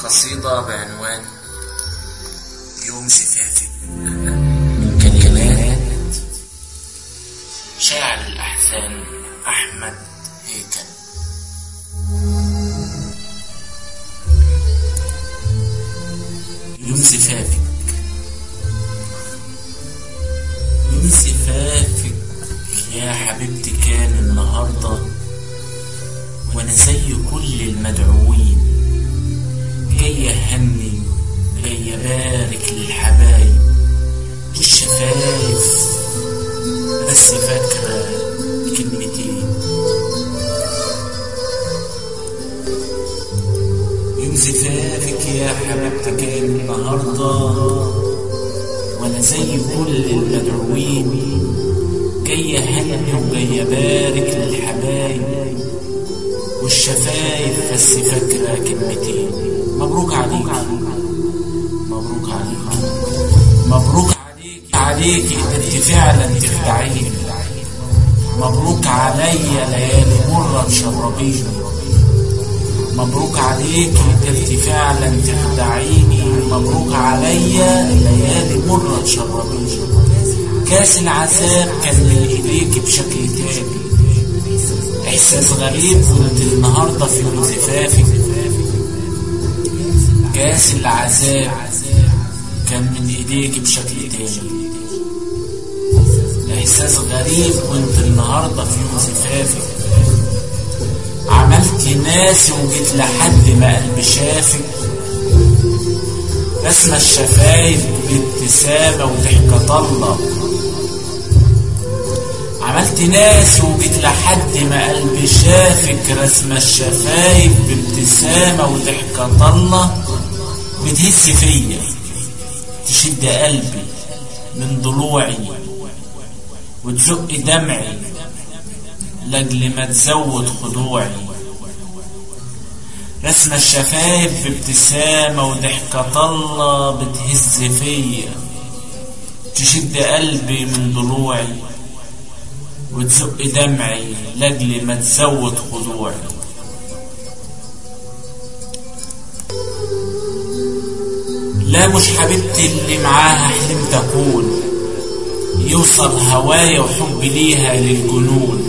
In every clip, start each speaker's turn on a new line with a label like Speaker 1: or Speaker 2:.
Speaker 1: قصيدة بعنوان يوم زفافك من كلمات شاعر الأحزان أحمد هيكل يوم زفافك يوم زفافك يا حبيبتي كان النهارده وانا زي كل المدعوين جاي اهني جاي ابارك للحبايب والشفايف بس فاكرة كلمتين يوم زفافك يا حبيبتي كان النهارده وانا زي كل المدعوين جاي اهني وجاي ابارك للحبايب والشفايف بس فاكرة كلمتين مبروك عليك مبروك عليك مبروك عليك عليك ده انت فعلا تخدعيني مبروك عليا ليالي مرة مشربيني مبروك عليك ده انت فعلا تخدعيني مبروك عليا ليالي مرة تشربيني كاس العذاب كان من ايديك بشكل تاني احساس غريب كنت النهارده في يوم زفافك كاس العذاب كان من ايديك بشكل تاني احساس غريب كنت النهارده في يوم زفافك عملت ناسي وجيت لحد ما قلبي شافك رسمة الشفايف بابتسامة وضحكة الله عملت ناس وجيت لحد ما قلبي شافك رسمة الشفايف بابتسامة وضحكة الله بتهز فيا تشد قلبي من ضلوعي وتزق دمعي لاجل ما تزود خضوعي رسمة الشفايف بابتسامة وضحكة الله بتهز فيا تشد قلبي من ضلوعي وتزق دمعي لاجل ما تزود خضوعي لا مش حبيبتي اللي معاها حلمت اكون يوصل هوايا وحبي ليها للجنون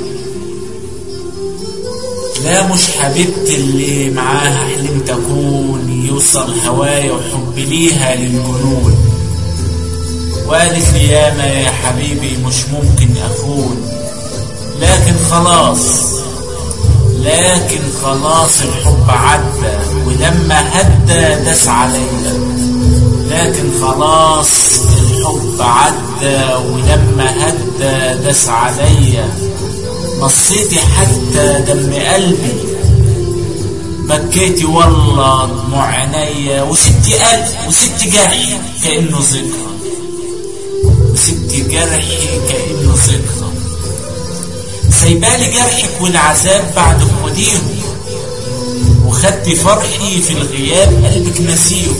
Speaker 1: لا مش حبيبتي اللي معاها حلمت اكون يوصل هوايا وحبي ليها للجنون وقالت لي ياما يا حبيبي مش ممكن اخون لكن خلاص لكن خلاص الحب عدى ولما هدى داس عليا لكن خلاص الحب عدى ولما هدى داس عليا نصيتي حتى دم قلبي بكيتي والله دموع عينيا وسبتي قلبي وسبتي جرحي كأنه ذكرى وسبتي جرحي كأنه ذكرى سايبالي جرحك والعذاب بعد خديهم وخدت فرحي في الغياب قلبك نسيهم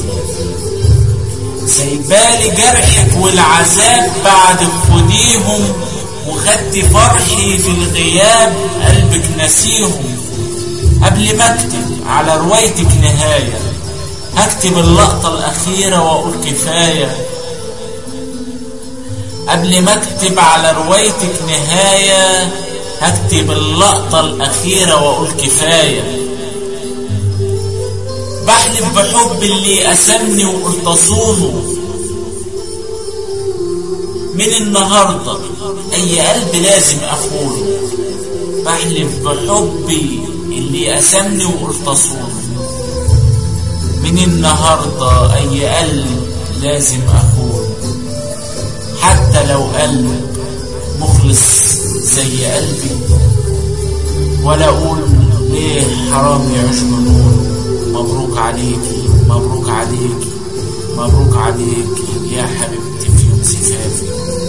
Speaker 1: سايبالي جرحك والعذاب بعد خديهم وخدت فرحي في الغياب قلبك نسيهم قبل ما اكتب على روايتك نهاية هكتب اللقطة الأخيرة وأقول كفاية قبل ما اكتب على روايتك نهاية هكتب اللقطة الأخيرة وأقول كفاية بحلف بحب اللي قسمني وقلت أصونه من النهاردة أي قلب لازم أخونه بحلف بحبي اللي قسمني وقلت أصونه من النهاردة أي قلب لازم أخونه حتى لو قلب مخلص زي قلبي ولا اقول ليه حرام يعيش جنون مبروك عليكي مبروك عليكي مبروك عليكي يا حبيبتي في يوم زفافي